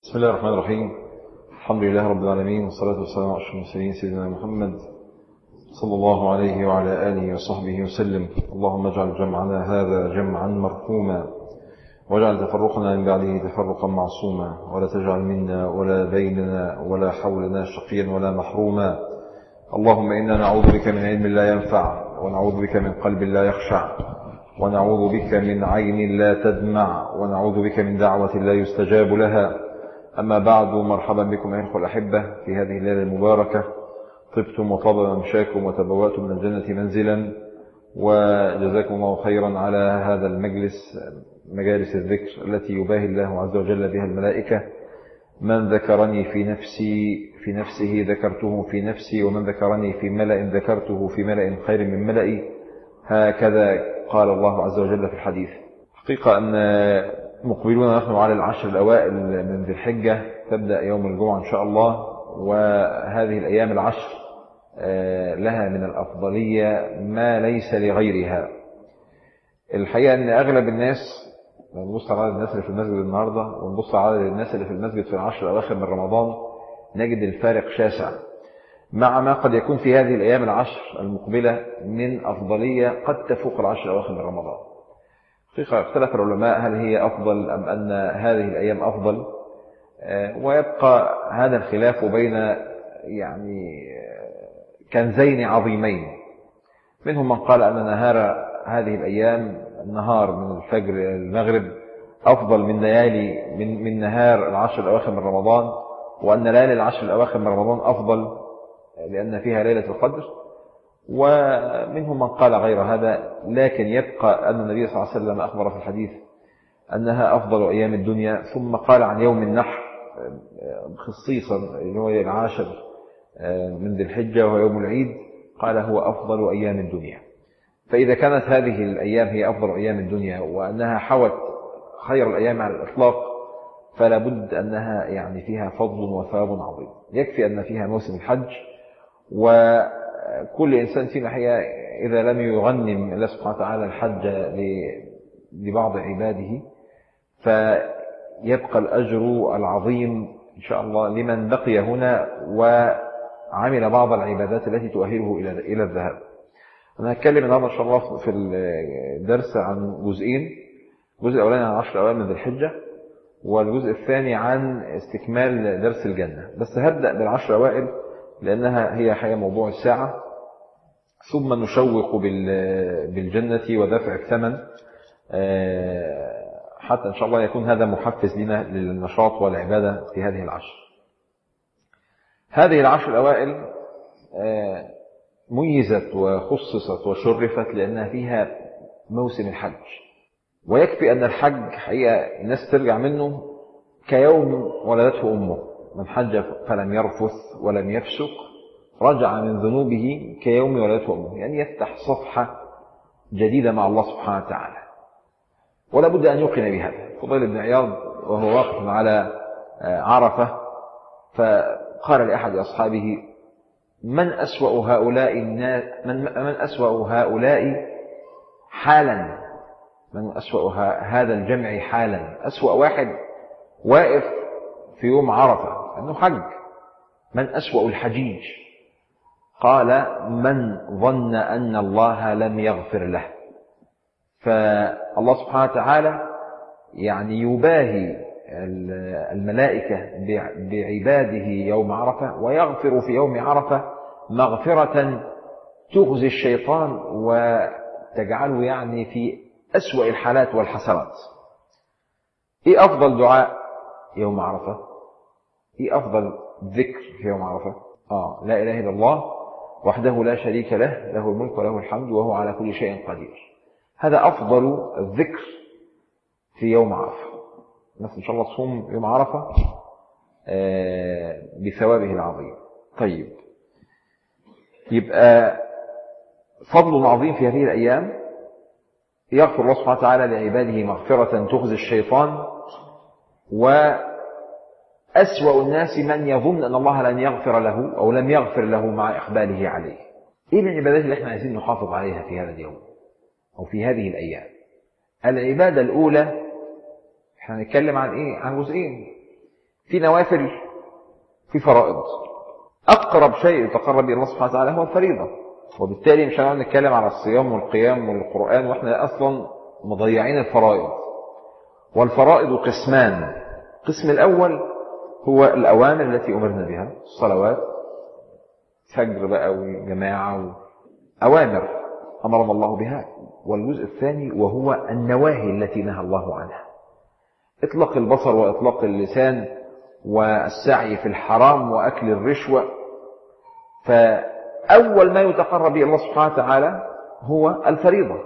بسم الله الرحمن الرحيم الحمد لله رب العالمين والصلاة والسلام على أشرف المرسلين سيدنا محمد صلى الله عليه وعلى آله وصحبه وسلم اللهم اجعل جمعنا هذا جمعا مرحوما واجعل تفرقنا من بعده تفرقا معصوما ولا تجعل منا ولا بيننا ولا حولنا شقيا ولا محروما اللهم إنا نعوذ بك من علم لا ينفع ونعوذ بك من قلب لا يخشع ونعوذ بك من عين لا تدمع ونعوذ بك من دعوة لا يستجاب لها أما بعد مرحبا بكم أيها الأخوة الأحبة في هذه الليلة المباركة طبتم وطاب ممشاكم وتبوأتم من الجنة منزلا وجزاكم الله خيرا على هذا المجلس مجالس الذكر التي يباهي الله عز وجل بها الملائكة من ذكرني في نفسي في نفسه ذكرته في نفسي ومن ذكرني في ملأ ذكرته في ملأ خير من ملئي هكذا قال الله عز وجل في الحديث حقيقة أن مقبلون نحن على العشر الأوائل من ذي الحجة تبدأ يوم الجمعة إن شاء الله وهذه الأيام العشر لها من الأفضلية ما ليس لغيرها الحقيقة أن أغلب الناس لو نبص على عدد الناس اللي في المسجد النهاردة ونبص على عدد الناس اللي في المسجد في العشر الأواخر من رمضان نجد الفارق شاسع مع ما قد يكون في هذه الأيام العشر المقبلة من أفضلية قد تفوق العشر الأواخر من رمضان حقيقة اختلف العلماء هل هي أفضل أم أن هذه الأيام أفضل ويبقى هذا الخلاف بين يعني كنزين عظيمين منهم من قال أن نهار هذه الأيام النهار من الفجر المغرب أفضل من ليالي من, من نهار العشر الأواخر من رمضان وأن ليالي العشر الأواخر من رمضان أفضل لأن فيها ليلة القدر ومنهم من قال غير هذا لكن يبقى أن النبي صلى الله عليه وسلم أخبر في الحديث أنها أفضل أيام الدنيا ثم قال عن يوم النحر خصيصا اللي هو العاشر من ذي الحجة وهو يوم العيد قال هو أفضل أيام الدنيا فإذا كانت هذه الأيام هي أفضل أيام الدنيا وأنها حوت خير الأيام على الإطلاق فلا بد أنها يعني فيها فضل وثواب عظيم يكفي أن فيها موسم الحج وكل إنسان فينا حقيقة إذا لم يغنم الله سبحانه وتعالى الحج لبعض عباده فيبقى الأجر العظيم إن شاء الله لمن بقي هنا وعمل بعض العبادات التي تؤهله إلى الذهاب أنا هتكلم النهارده إن شاء الله في الدرس عن جزئين الجزء الأولاني عن عشر أوائل من ذي الحجة والجزء الثاني عن استكمال درس الجنة بس هبدأ بالعشر أوائل لأنها هي حقيقة موضوع الساعة ثم نشوق بالجنة ودفع الثمن حتى إن شاء الله يكون هذا محفز لنا للنشاط والعبادة في هذه العشر هذه العشر الأوائل ميزت وخصصت وشرفت لأنها فيها موسم الحج ويكفي أن الحج حقيقة الناس ترجع منه كيوم ولدته أمه من حج فلم يرفث ولم يفسق رجع من ذنوبه كيوم ولدته أمه يعني يفتح صفحة جديدة مع الله سبحانه وتعالى ولا بد أن يوقن بهذا فضيل بن عياض وهو واقف على عرفة فقال لأحد أصحابه من أسوأ هؤلاء الناس من, من أسوأ هؤلاء حالا من أسوأ هذا الجمع حالا أسوأ واحد واقف في يوم عرفة أنه حج من أسوأ الحجيج قال من ظن أن الله لم يغفر له فالله سبحانه وتعالى يعني يباهي الملائكة بعباده يوم عرفة ويغفر في يوم عرفة مغفرة تغزي الشيطان وتجعله يعني في أسوأ الحالات والحسرات إيه أفضل دعاء يوم عرفة إيه أفضل ذكر في يوم عرفة آه لا إله إلا الله وحده لا شريك له له الملك وله الحمد وهو على كل شيء قدير هذا أفضل الذكر في يوم عرفة الناس إن شاء الله تصوم يوم عرفة بثوابه العظيم طيب يبقى فضل عظيم في هذه الأيام يغفر الله سبحانه وتعالى لعباده مغفرة تخزي الشيطان وأسوأ الناس من يظن أن الله لن يغفر له أو لم يغفر له مع إقباله عليه إيه العبادات اللي احنا عايزين نحافظ عليها في هذا اليوم أو في هذه الأيام العبادة الأولى احنا هنتكلم عن ايه عن جزئين في نوافل في فرائض أقرب شيء يتقرب إلى الله سبحانه وتعالى هو الفريضة وبالتالي مش هنقعد نتكلم على الصيام والقيام والقرآن وإحنا أصلا مضيعين الفرائض والفرائض قسمان القسم الأول هو الأوامر التي أمرنا بها الصلوات فجر بقى والجماعة أوامر أمرنا الله بها والجزء الثاني وهو النواهي التي نهى الله عنها إطلاق البصر وإطلاق اللسان والسعي في الحرام وأكل الرشوة فأول ما يتقرب به الله سبحانه وتعالى هو الفريضة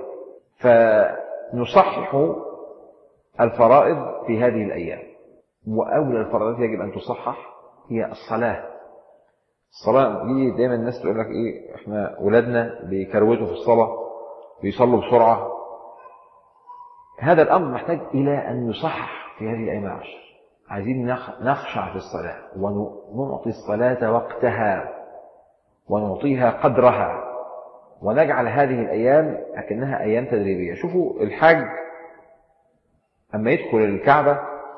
فنصحح الفرائض في هذه الأيام وأولى الفرائض يجب أن تصحح هي الصلاة الصلاة دي دايما الناس تقول لك إيه إحنا ولادنا بيكروتوا في الصلاة بيصلوا بسرعة هذا الأمر محتاج إلى أن يصحح في هذه الأيام العشر عايزين نخشع في الصلاة ونعطي الصلاة وقتها ونعطيها قدرها ونجعل هذه الأيام أكنها أيام تدريبية شوفوا الحاج أما يدخل الكعبة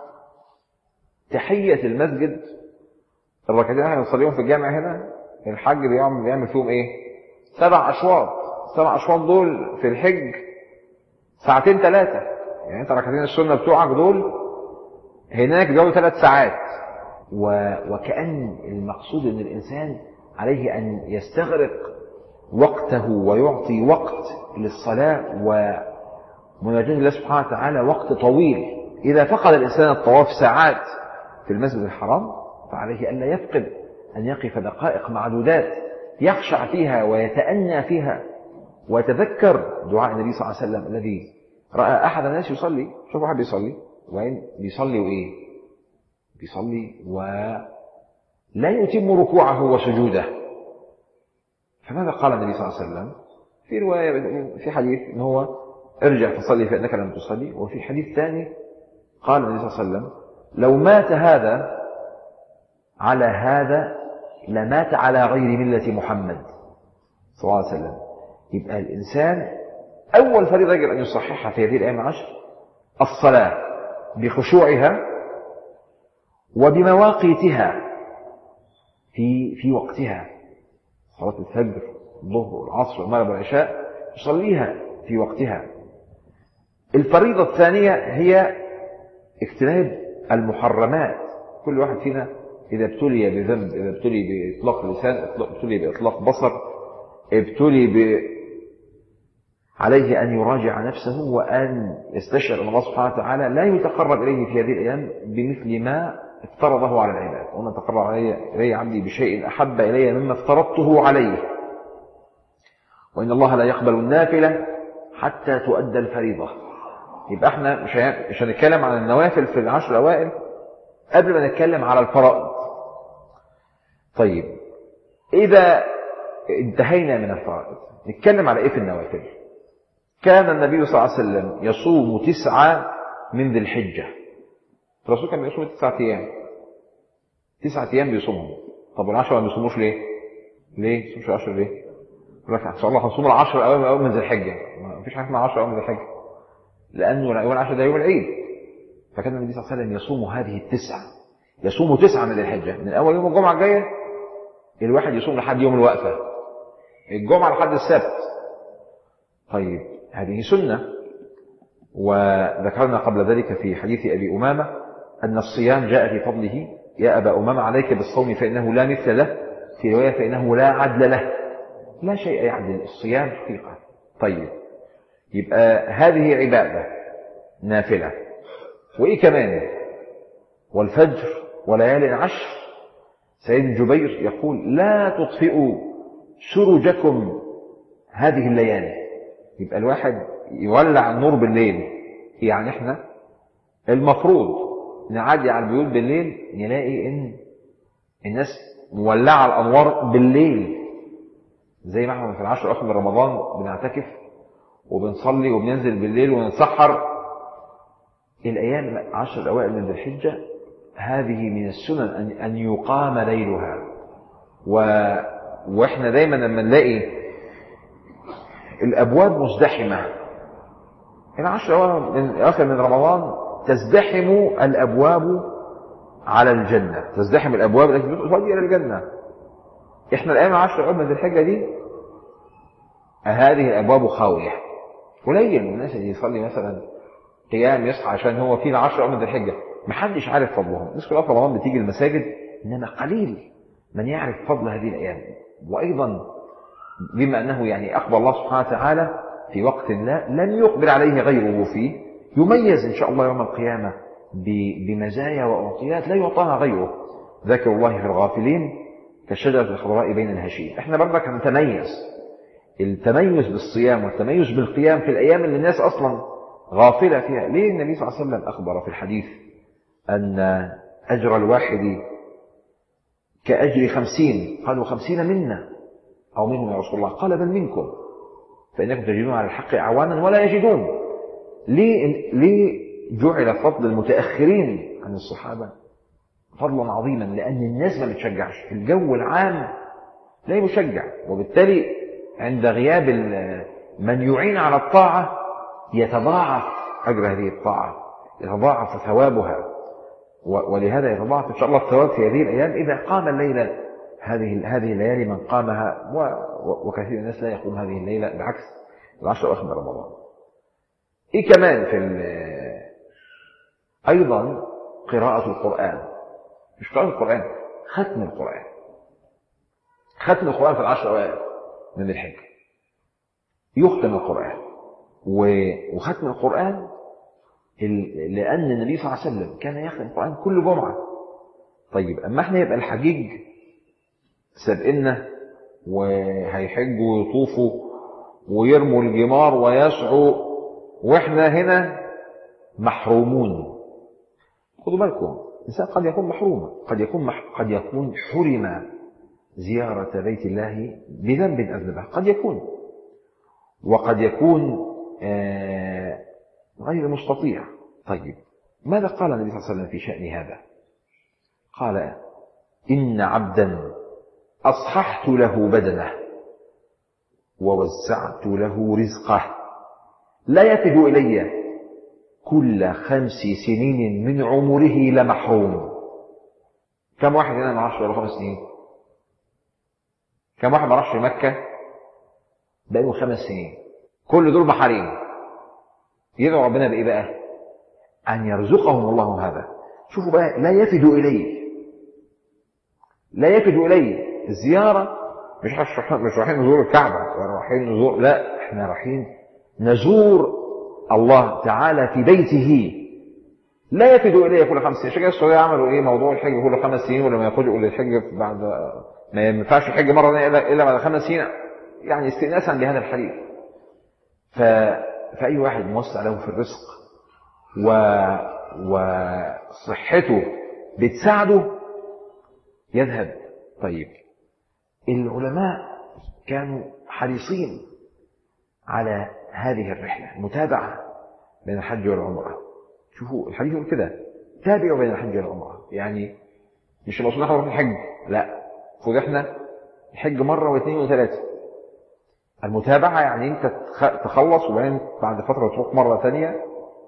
تحية المسجد الركعتين احنا بنصليهم في الجامع هنا الحج بيعمل بيعمل فيهم ايه؟ سبع أشواط السبع أشواط دول في الحج ساعتين ثلاثة يعني أنت ركعتين السنة بتوعك دول هناك بيقعدوا ثلاث ساعات و... وكأن المقصود أن الإنسان عليه أن يستغرق وقته ويعطي وقت للصلاة ومناجاة الله سبحانه وتعالى وقت طويل إذا فقد الإنسان الطواف ساعات في المسجد الحرام فعليه ألا يفقد أن يقف دقائق معدودات يخشع فيها ويتأنى فيها ويتذكر دعاء النبي صلى الله عليه وسلم الذي رأى أحد الناس يصلي شوف واحد بيصلي وين بيصلي وإيه بيصلي ولا يتم ركوعه وسجوده فماذا قال النبي صلى الله عليه وسلم في رواية في حديث ان هو ارجع فصلي فإنك لم تصلي وفي حديث ثاني قال النبي صلى الله عليه وسلم لو مات هذا على هذا لمات على غير ملة محمد صلى الله عليه وسلم يبقى الإنسان أول فريضة يجب أن يصححها في هذه الأيام العشر الصلاة بخشوعها وبمواقيتها في في وقتها صلاة الفجر الظهر والعصر والمغرب والعشاء يصليها في وقتها الفريضة الثانية هي اجتناب المحرمات كل واحد فينا إذا ابتلي بذنب إذا ابتلي بإطلاق لسان ابتلي بإطلاق بصر ابتلي ب عليه أن يراجع نفسه وأن يستشعر أن الله سبحانه وتعالى لا يتقرب إليه في هذه الأيام بمثل ما افترضه على العباد ومن تقرب علي إلي عبدي بشيء أحب إلي مما افترضته عليه وإن الله لا يقبل النافلة حتى تؤدى الفريضة يبقى احنا مش مش هنتكلم عن النوافل في العشر الأوائل قبل ما نتكلم على الفرائض طيب إذا انتهينا من الفرائض نتكلم على إيه في النوافل كان النبي صلى الله عليه وسلم يصوم تسعة من ذي الحجة الرسول كان بيصوم تسعة أيام تسعة أيام بيصومهم طب والعشرة ما بيصوموش ليه؟ ليه؟ ما بيصومش العشرة ليه؟ يقول لك إن شاء الله هنصوم العشر أيام أول من ذي الحجة ما فيش حاجة اسمها 10 أيام من ذي الحجة لأنه يوم العشر ده يوم العيد فكان النبي صلى الله عليه وسلم يصوم هذه التسعة يصوم تسعة من ذي الحجة من أول يوم الجمعة الجاية الواحد يصوم لحد يوم الوقفة الجمعة لحد السبت طيب هذه سنة وذكرنا قبل ذلك في حديث أبي أمامة أن الصيام جاء في فضله يا أبا أمامة عليك بالصوم فإنه لا مثل له في رواية فإنه لا عدل له لا شيء يعدل الصيام حقيقة طيب يبقى هذه عبادة نافلة وإيه كمان والفجر وليال عشر سيد جبير يقول لا تطفئوا سرجكم هذه الليالي يبقى الواحد يولع النور بالليل يعني احنا المفروض نعدي على البيوت بالليل نلاقي ان الناس مولعة الأنوار بالليل زي ما احنا في العشر الأواخر من رمضان بنعتكف وبنصلي وبننزل بالليل ونتسحر الأيام العشر الأوائل من ذي الحجة هذه من السنن أن أن يقام ليلها و... وإحنا دايما لما نلاقي الأبواب مزدحمة العشر الأواخر من رمضان تزدحم الأبواب على الجنة تزدحم الأبواب التي تؤدي إلى الجنة إحنا الآن عشر عمر من الحجة دي هذه الأبواب خاوية قليل من الناس اللي يصلي مثلا قيام يصحى عشان هو في العشر عمر من الحجة محدش عارف فضلهم الناس كلها في رمضان بتيجي المساجد إنما قليل من يعرف فضل هذه الأيام وأيضا بما أنه يعني أخبر الله سبحانه وتعالى في وقت لا لن يقبل عليه غيره فيه يميز إن شاء الله يوم القيامة بمزايا وأعطيات لا يعطاها غيره ذكر الله في الغافلين كالشجرة الخضراء بين الهشيم احنا برضك هنتميز التميز بالصيام والتميز بالقيام في الأيام اللي الناس أصلا غافلة فيها ليه النبي صلى الله عليه وسلم أخبر في الحديث أن أجر الواحد كأجر خمسين قالوا خمسين منا أو منهم يا رسول الله قال بل منكم فإنكم تجدون على الحق أعوانا ولا يجدون ليه, ليه جعل فضل المتأخرين عن الصحابة فضلا عظيما لأن الناس ما بتشجعش في الجو العام لا يشجع وبالتالي عند غياب من يعين على الطاعة يتضاعف أجر هذه الطاعة يتضاعف ثوابها ولهذا يتضاعف إن شاء الله الثواب في هذه الأيام إذا قام الليلة هذه هذه الليالي من قامها وكثير من الناس لا يقوم هذه الليلة بالعكس العشر الأواخر من رمضان. إيه كمان في أيضا قراءة القرآن مش قراءة القرآن ختم القرآن ختم القرآن في العشر الأوائل من الحج يختم القرآن وختم القرآن لأن النبي صلى الله عليه وسلم كان يختم القرآن كل جمعة طيب أما احنا يبقى الحجيج سابقنا وهيحجوا ويطوفوا ويرموا الجمار ويسعوا واحنا هنا محرومون خدوا بالكم الإنسان قد يكون محروما قد يكون مح... قد يكون حرم زيارة بيت الله بذنب أذنبه قد يكون وقد يكون آه غير مستطيع طيب ماذا قال النبي صلى الله عليه وسلم في شأن هذا قال إن عبدا أصححت له بدنه ووزعت له رزقه لا يفد إلي كل خمس سنين من عمره لمحروم كم واحد هنا ما عرفش ولا خمس سنين كم واحد ما راحش مكة بقاله خمس سنين كل دول محاريم يدعو ربنا بإيه بقى أن يرزقهم الله هذا شوفوا بقى لا يفد إليه لا يفد إليه الزيارة مش مش رايحين نزور الكعبة رايحين نزور لا احنا رايحين نزور الله تعالى في بيته لا يفد إليه كل خمس سنين عشان كده السعودية عملوا إيه موضوع الحج كل خمس سنين ولما يخرجوا للحج بعد ما ينفعش الحج مرة إلا إلا بعد خمس سنين يعني استئناسا لهذا الحديث ف... فأي واحد موسع له في الرزق و... وصحته بتساعده يذهب طيب العلماء كانوا حريصين على هذه الرحلة متابعة بين الحج والعمرة شوفوا الحديث يقول كده تابعوا بين الحج والعمرة يعني مش المقصود احنا نروح الحج لا خد احنا الحج مرة واثنين وثلاثة المتابعة يعني انت تخلص وبعدين بعد فترة تروح مرة ثانية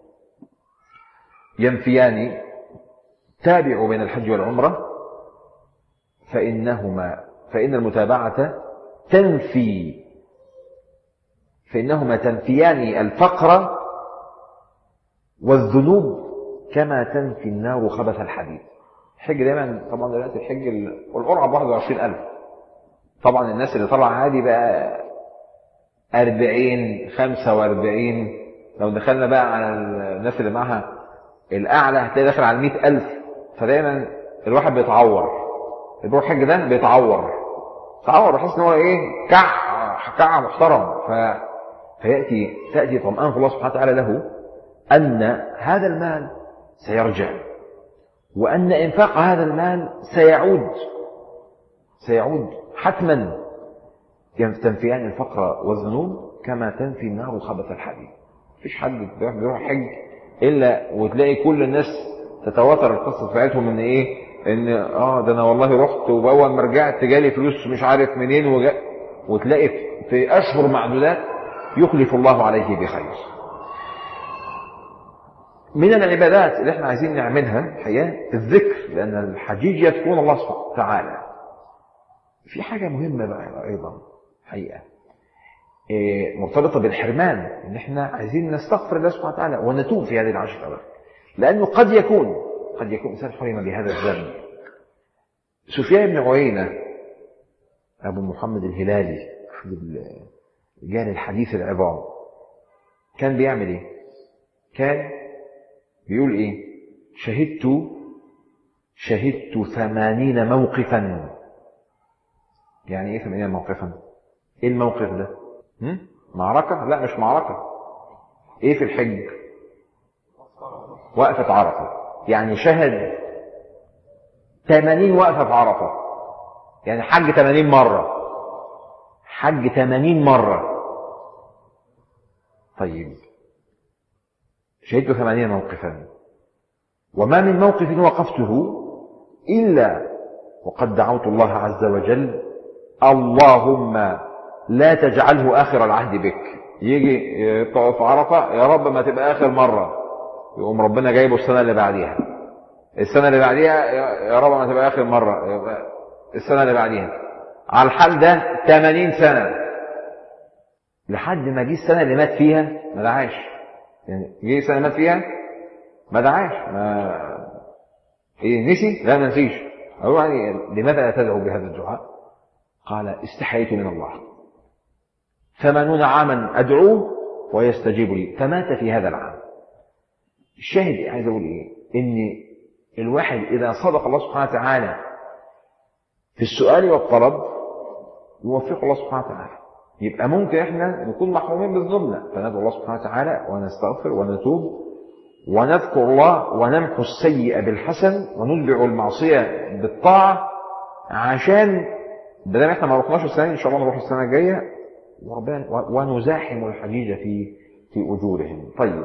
ينفيان تابعوا بين الحج والعمرة فإنهما فإن المتابعة تنفي فإنهما تنفيان الفقر والذنوب كما تنفي النار خبث الحديد الحج دايما طبعا دلوقتي الحج والقرعة ب 21000 طبعا الناس اللي طلع عادي بقى 40 45 لو دخلنا بقى على الناس اللي معاها الأعلى هتلاقي داخل على 100000 فدايما الواحد بيتعور اللي بيروح الحج ده بيتعور تعور بحيث ان هو ايه كع كع محترم ف فيأتي تأتي طمأنة الله سبحانه وتعالى له أن هذا المال سيرجع وأن إنفاق هذا المال سيعود سيعود حتما تنفيان الفقر والذنوب كما تنفي النار خبث الحديد مفيش حد بيروح حج إلا وتلاقي كل الناس تتواتر القصة بتاعتهم ان ايه ان اه ده انا والله رحت واول ما رجعت جالي فلوس مش عارف منين وجا وتلاقي في اشهر معدودات يخلف الله عليه بخير من العبادات اللي احنا عايزين نعملها الحقيقة الذكر لأن الحجيج يذكرون الله سبحانه وتعالى في حاجة مهمة بقى أيضا حقيقة إيه مرتبطة بالحرمان إن احنا عايزين نستغفر الله سبحانه وتعالى ونتوب في هذه العشر الأواخر لأنه قد يكون قد يكون إنسان حرم بهذا الذنب سفيان بن عيينة أبو محمد الهلالي أحد رجال الحديث العظام كان بيعمل إيه؟ كان بيقول إيه؟ شهدت شهدت ثمانين موقفا يعني إيه ثمانين موقفا؟ إيه الموقف ده؟ هم؟ معركة؟ لا مش معركة إيه في الحج؟ وقفة عرفة يعني شهد 80 وقفة في عرفة يعني حج 80 مرة حج 80 مرة طيب شهدت 80 موقفا وما من موقف وقفته إلا وقد دعوت الله عز وجل اللهم لا تجعله آخر العهد بك يجي يقف عرفة يا رب ما تبقى آخر مرة يقوم ربنا جايبه السنة اللي بعديها السنة اللي بعديها يا رب ما تبقى آخر مرة السنة اللي بعديها على الحال ده 80 سنة لحد ما جه السنة اللي مات فيها ما دعاش يعني جه السنة اللي مات فيها ما دعاش ما ايه نسي؟ لا ما نسيش أقول يعني لماذا لا تدعو بهذا الدعاء؟ قال استحييت من الله ثمانون عاما أدعوه ويستجيب لي فمات في هذا العام الشاهد عايز أقول إيه إن الواحد إذا صدق الله سبحانه وتعالى في السؤال والطلب يوفق الله سبحانه وتعالى يبقى ممكن احنا نكون محرومين بالظلم فندعو الله سبحانه وتعالى ونستغفر ونتوب ونذكر الله ونمحو السيئة بالحسن ونتبع المعصية بالطاعة عشان بدل احنا ما رحناش السنة ان شاء الله نروح السنة الجاية ونزاحم الحجيج في في أجورهم طيب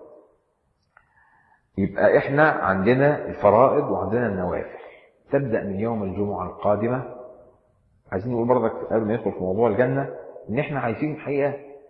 يبقى احنا عندنا الفرائض وعندنا النوافل تبدأ من يوم الجمعة القادمة عايزين نقول برضك قبل ما ندخل في موضوع الجنة ان احنا عايزين الحقيقة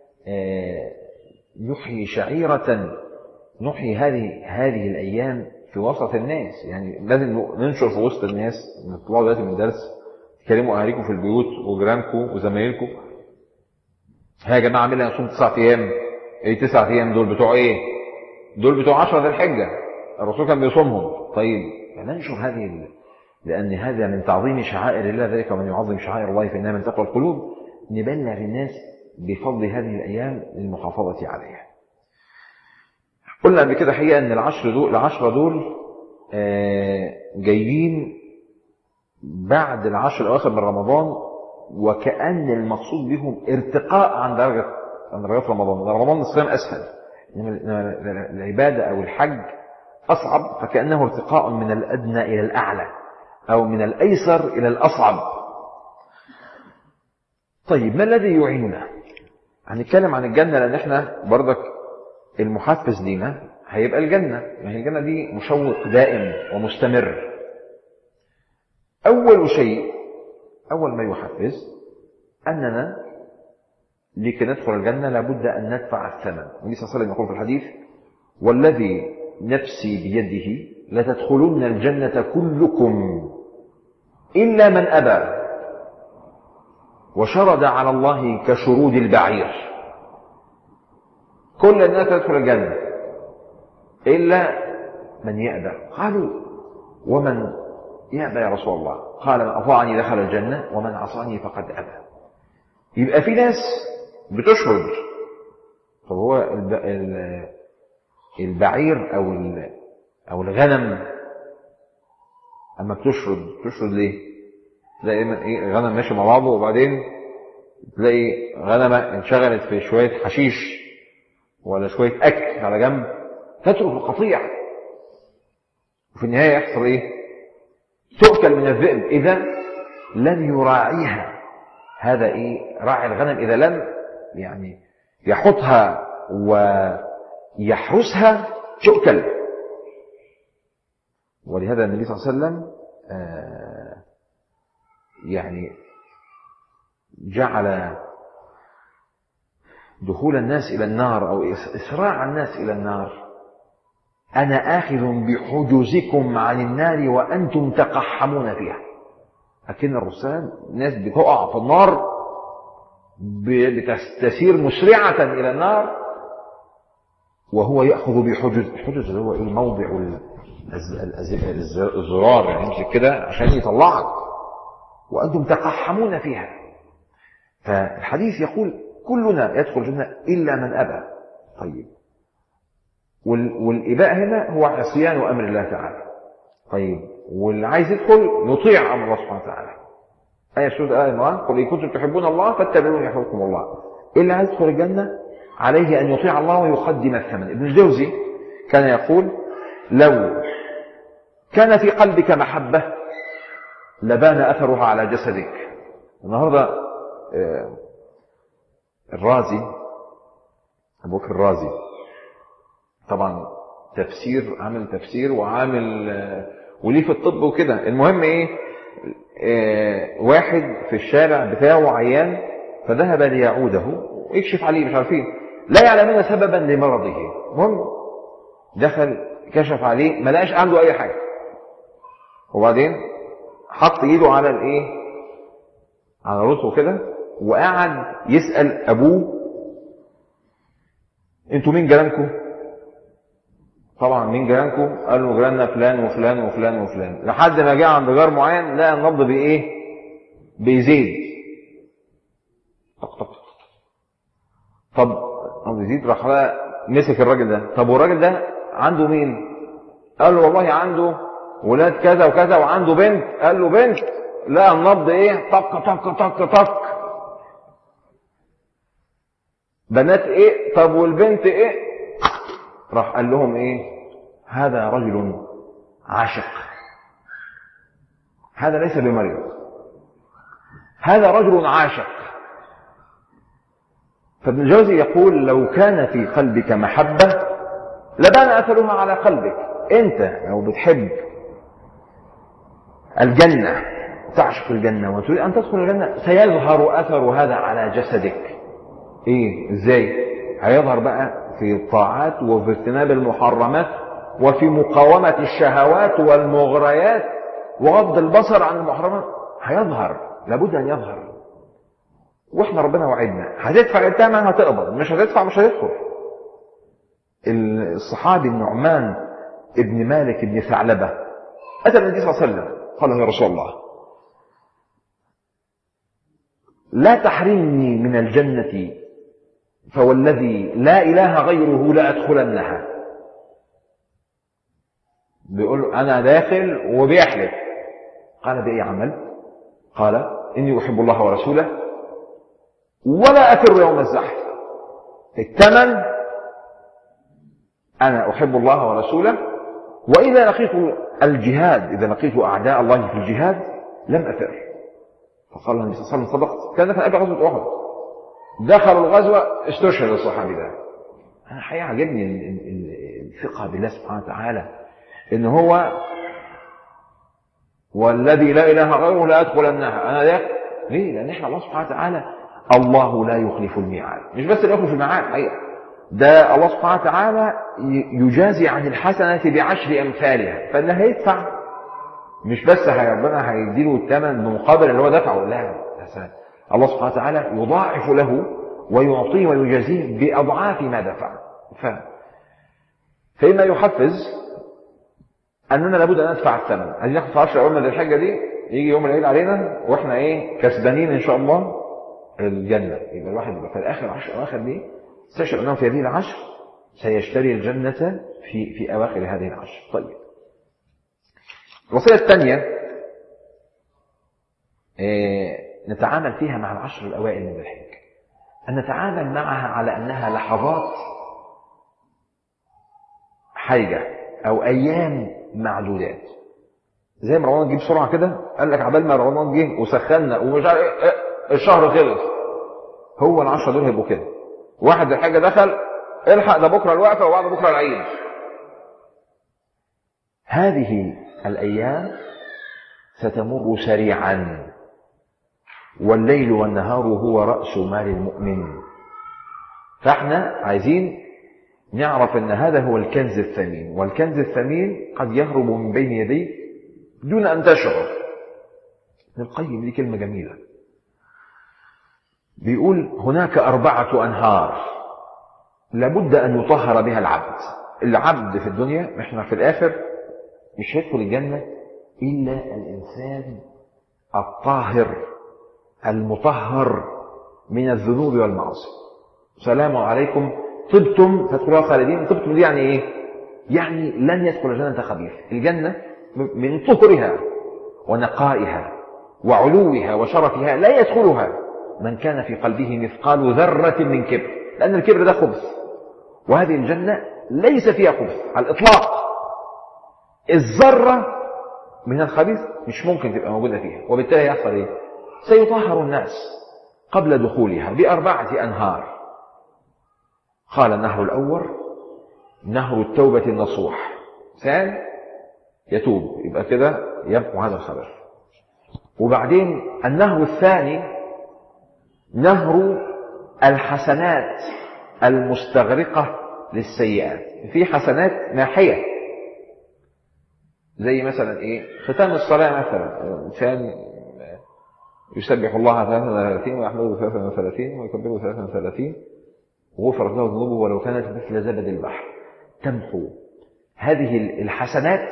نحيي شعيرة نحيي هذه هذه الأيام في وسط الناس يعني لازم ننشر في وسط الناس نطلعوا دلوقتي من الدرس تكلموا أهاليكم في البيوت وجيرانكم وزمايلكم ها يا جماعة عاملين نصوم تسعة أيام إيه تسعة أيام دول بتوع إيه؟ دول بتوع عشرة ذي الحجة الرسول كان بيصومهم طيب ننشر هذه ال... لأن هذا من تعظيم شعائر الله ذلك ومن يعظم شعائر الله فإنها من تقوى القلوب نبلغ الناس بفضل هذه الأيام للمحافظة عليها قلنا قبل كده حقيقة أن العشر دول العشرة دول جايين بعد العشر الأواخر من رمضان وكأن المقصود بهم ارتقاء عن درجة عن درجات رمضان رمضان الصيام أسهل إنما العبادة أو الحج أصعب فكأنه ارتقاء من الأدنى إلى الأعلى أو من الأيسر إلى الأصعب طيب ما الذي يعيننا هنتكلم عن الجنة لأن احنا برضك المحفز لينا هيبقى الجنة يعني الجنة دي مشوق دائم ومستمر أول شيء أول ما يحفز أننا لكي ندخل الجنة لابد أن ندفع الثمن النبي صلى الله عليه وسلم يقول في الحديث والذي نفسي بيده لتدخلن الجنة كلكم إلا من أبى وشرد على الله كشرود البعير كل الناس تدخل الجنة إلا من يأبى قالوا ومن يأبى يا رسول الله قال من أطاعني دخل الجنة ومن عصاني فقد أبى يبقى في ناس بتشرد طب هو البعير أو أو الغنم أما بتشرد تشرد ليه؟ تلاقي ايه غنم ماشي مع بعضه وبعدين تلاقي غنمة انشغلت في شوية حشيش ولا شوية أكل على جنب تترك القطيع وفي النهاية يحصل إيه؟ تؤكل من الذئب إذا لم يراعيها هذا إيه؟ راعي الغنم إذا لم يعني يحطها ويحرسها تؤكل ولهذا النبي صلى الله عليه وسلم آه يعني جعل دخول الناس إلى النار أو إسراع الناس إلى النار أنا آخذ بحجوزكم عن النار وأنتم تقحمون فيها لكن الرسال ناس بتقع في النار بتستسير مسرعة إلى النار وهو يأخذ بحجز الحجز اللي هو إيه موضع الزرار يعني يمسك كده عشان يطلعك وأنتم تقحمون فيها فالحديث يقول كلنا يدخل الجنة إلا من أبى طيب والإباء هنا هو عصيان أمر الله تعالى طيب واللي عايز يدخل يطيع أمر الله سبحانه وتعالى آية سورة آية عمران قل إن كنتم تحبون الله فاتبعوني يحببكم الله اللي عايز يدخل الجنة عليه أن يطيع الله ويقدم الثمن ابن الجوزي كان يقول لو كان في قلبك محبة لبان أثرها على جسدك النهاردة الرازي أبو بكر الرازي طبعا تفسير عامل تفسير وعامل وليه في الطب وكده المهم ايه واحد في الشارع بتاعه عيان فذهب ليعوده ويكشف عليه مش عارفين لا يعلمون سببا لمرضه المهم دخل كشف عليه ما لقاش عنده اي حاجه وبعدين حط ايده على الايه على راسه كده وقعد يسال ابوه انتوا مين جيرانكم طبعا مين جيرانكم قال له جيراننا فلان وفلان وفلان وفلان لحد ما جه عند جار معين لقى النبض بايه بيزيد طق طق طب النبض يزيد راح بقى مسك الراجل ده طب والراجل ده عنده مين قال له والله عنده ولاد كذا وكذا وعنده بنت قال له بنت لقى النبض ايه طق طق طق طق بنات ايه طب والبنت ايه راح قال لهم ايه هذا رجل عاشق هذا ليس بمريض هذا رجل عاشق فابن الجوزي يقول لو كان في قلبك محبة لبان أثرها على قلبك أنت لو بتحب الجنة تعشق الجنة وتريد أن تدخل الجنة سيظهر أثر هذا على جسدك إيه إزاي هيظهر بقى في الطاعات وفي اجتناب المحرمات وفي مقاومة الشهوات والمغريات وغض البصر عن المحرمات هيظهر لابد أن يظهر واحنا ربنا وعدنا هتدفع الثمن هتقبض مش هتدفع مش هتدخل الصحابي النعمان ابن مالك ابن ثعلبة أتى النبي صلى الله عليه وسلم قال يا رسول الله لا تحرمني من الجنة فوالذي لا إله غيره لا أدخلنها بيقول له أنا داخل وبيحلف قال بأي عمل قال إني أحب الله ورسوله ولا أفر يوم الزحف الثمن أنا أحب الله ورسوله وإذا لقيت الجهاد إذا لقيت أعداء الله في الجهاد لم أفر فقال النبي صلى الله عليه وسلم صدقت كان في غزوة أحد دخلوا الغزوة استشهد الصحابي ده أنا حقيقة عجبني الثقة بالله سبحانه وتعالى إن هو والذي لا إله غيره لا أدخلنها أنا ده ليه؟ لأن إحنا الله سبحانه وتعالى الله لا يخلف الميعاد مش بس لا يخلف الميعاد حقيقة ده الله سبحانه وتعالى يجازي عن الحسنة بعشر أمثالها فاللي هيدفع مش بس هي ربنا هيديله الثمن بمقابل اللي هو دفعه لا الله سبحانه وتعالى يضاعف له ويعطيه ويجازيه بأضعاف ما دفع ف... فإما يحفز أننا لابد أن ندفع الثمن عايزين ناخد في 10 أول من الحاجة دي يجي يوم العيد علينا وإحنا إيه كسبانين إن شاء الله الجنة يبقى الواحد يبقى في الآخر العشر الأواخر دي استشعر أنه في هذه العشر سيشتري الجنة في في أواخر هذه العشر طيب الوصية الثانية إيه نتعامل فيها مع العشر الأوائل من الحج أن نتعامل معها على أنها لحظات حيجة أو أيام معدودات زي ما رمضان جه بسرعة كده قال لك عبال ما رمضان جه وسخنا ومش عارف الشهر خلص هو العشرة دول هيبقوا كده واحد الحاجة دخل الحق ده بكرة الوقفة وبعد بكرة العيد هذه الأيام ستمر سريعا والليل والنهار هو رأس مال المؤمن فاحنا عايزين نعرف أن هذا هو الكنز الثمين والكنز الثمين قد يهرب من بين يديك دون أن تشعر ابن القيم دي كلمة جميلة بيقول هناك أربعة أنهار لابد أن يطهر بها العبد العبد في الدنيا احنا في الآخر مش هيدخل الجنة إلا الإنسان الطاهر المطهر من الذنوب والمعاصي سلام عليكم طبتم فادخلوها خالدين طبتم دي يعني ايه يعني لن يدخل الجنة خبيث الجنة من طهرها ونقائها وعلوها وشرفها لا يدخلها من كان في قلبه مثقال ذرة من كبر لأن الكبر ده خبث وهذه الجنة ليس فيها خبث على الإطلاق الذرة من الخبيث مش ممكن تبقى موجودة فيها وبالتالي يحصل ايه سيطهر الناس قبل دخولها بأربعة أنهار قال النهر الأول نهر التوبة النصوح ثاني يتوب يبقى كده يبقى هذا الخبر وبعدين النهر الثاني نهر الحسنات المستغرقة للسيئات في حسنات ناحية زي مثلا ايه ختام الصلاة مثلا إنسان يسبح الله 33 ويحمده 33 ويكبره 33 وغفرت له ذنوبه ولو كانت مثل زبد البحر تمحو هذه الحسنات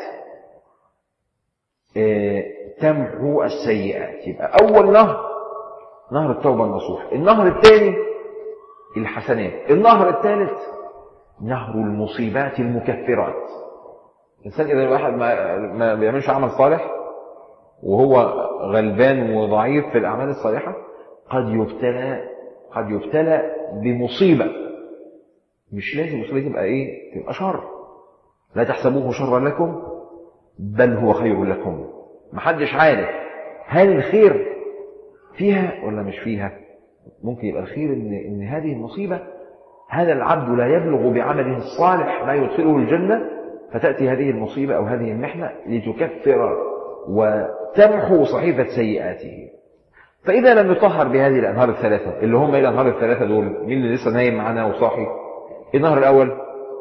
تمحو السيئات يبقى أول نهر نهر التوبة النصوح النهر الثاني الحسنات النهر الثالث نهر المصيبات المكفرات الإنسان إذا الواحد ما, ما بيعملش عمل صالح وهو غلبان وضعيف في الأعمال الصالحة قد يبتلى قد يبتلى بمصيبة مش لازم المصيبة تبقى إيه تبقى شر لا تحسبوه شرا لكم بل هو خير لكم محدش عارف هل الخير فيها ولا مش فيها ممكن يبقى الخير إن, إن هذه المصيبة هذا العبد لا يبلغ بعمله الصالح ما يدخله الجنة فتأتي هذه المصيبة أو هذه المحنة لتكفر وتمحو صحيفة سيئاته فإذا لم يطهر بهذه الأنهار الثلاثة اللي هم إيه الأنهار الثلاثة دول مين اللي لسه نايم معانا وصاحي النهر الأول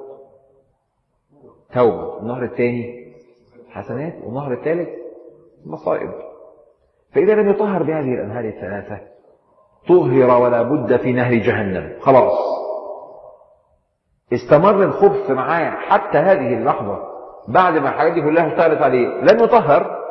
توبة النهر الثاني حسنات والنهر الثالث مصائب فإذا لم يطهر بهذه الأنهار الثلاثة طهر ولا بد في نهر جهنم خلاص استمر الخبث معاه حتى هذه اللحظة بعد ما الحاجات دي كلها اشتغلت عليه لم يطهر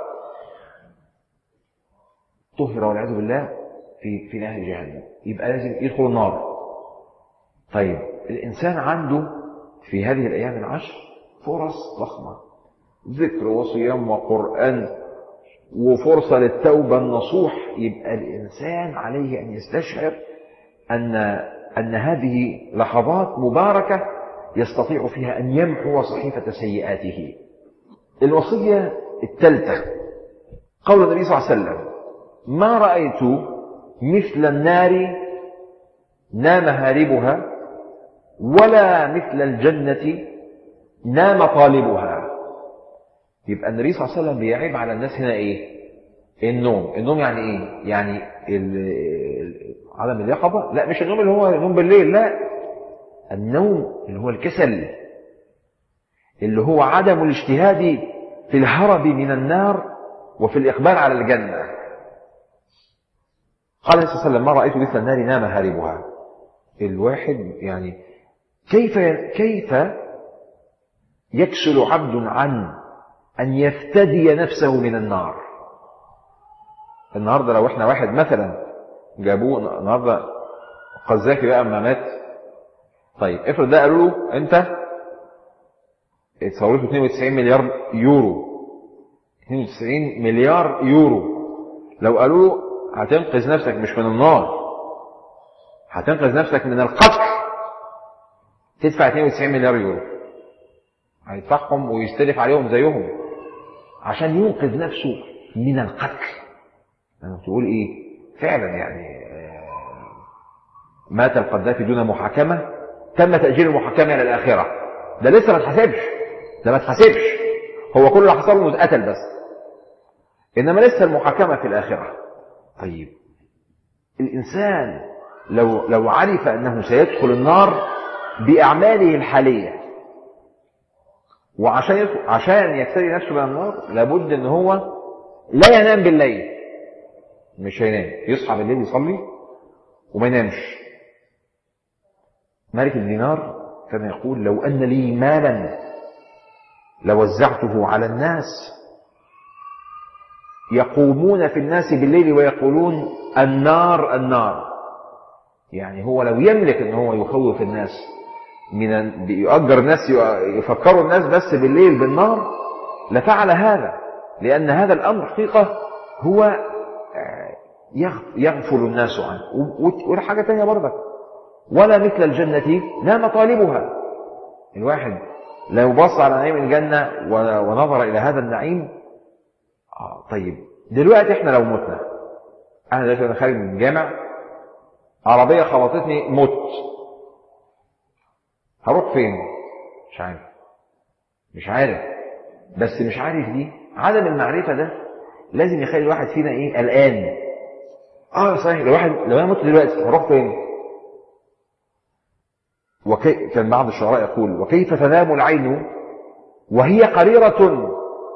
طهر والعياذ بالله في في نهر جهنم يبقى لازم يدخل النار طيب الإنسان عنده في هذه الأيام العشر فرص ضخمة ذكر وصيام وقرآن وفرصة للتوبة النصوح يبقى الإنسان عليه أن يستشعر أن أن هذه لحظات مباركة يستطيع فيها أن يمحو صحيفة سيئاته الوصية الثالثة قول النبي صلى الله عليه وسلم ما رأيت مثل النار نام هاربها ولا مثل الجنة نام طالبها يبقى النبي صلى الله عليه وسلم بيعيب على الناس هنا ايه النوم النوم يعني ايه يعني عدم اليقظة لا مش النوم اللي هو النوم بالليل لا النوم اللي هو الكسل اللي هو عدم الاجتهاد في الهرب من النار وفي الإقبال على الجنة قال صلى الله عليه وسلم ما رأيت مثل النار نام هاربها الواحد يعني كيف كيف يكسل عبد عن أن يفتدي نفسه من النار النهاردة لو احنا واحد مثلا جابوه النهاردة قذافي بقى اما مات طيب افرض ده قالوا له انت اتصورته 92 مليار يورو 92 مليار يورو لو قالوا له هتنقذ نفسك مش من النار هتنقذ نفسك من القتل تدفع 92 مليار يورو هيدفعهم ويستلف عليهم زيهم عشان ينقذ نفسه من القتل يعني تقول ايه فعلا يعني مات القذافي دون محاكمة تم تأجيل المحاكمة إلى الآخرة ده لسه ما اتحسبش ده ما اتحسبش هو كل اللي حصل له اتقتل بس إنما لسه المحاكمة في الآخرة طيب الإنسان لو لو عرف أنه سيدخل النار بأعماله الحالية وعشان يدخل- عشان يكتري نفسه من النار لابد ان هو لا ينام بالليل مش هينام يصحى بالليل يصلي وما ينامش مالك الدينار كان يقول لو أن لي مالا لوزعته على الناس يقومون في الناس بالليل ويقولون النار النار يعني هو لو يملك ان هو يخوف الناس من أن- يؤجر الناس يفكروا الناس بس بالليل بالنار لفعل هذا لأن هذا الأمر حقيقة هو آه، يغ- يغفل الناس عنه و- و- وحاجة تانية برضك ولا مثل الجنة لا مطالبها الواحد لو بص على نعيم الجنة و- ونظر إلى هذا النعيم آه طيب دلوقتي احنا لو متنا انا دلوقتي انا خارج من الجامع عربية خبطتني مت هروح فين مش عارف مش عارف بس مش عارف دي عدم المعرفة ده لازم يخلي الواحد فينا ايه قلقان اه صحيح لو واحد لو انا مت دلوقتي هروح فين وكي كان بعض الشعراء يقول وكيف تنام العين وهي قريرة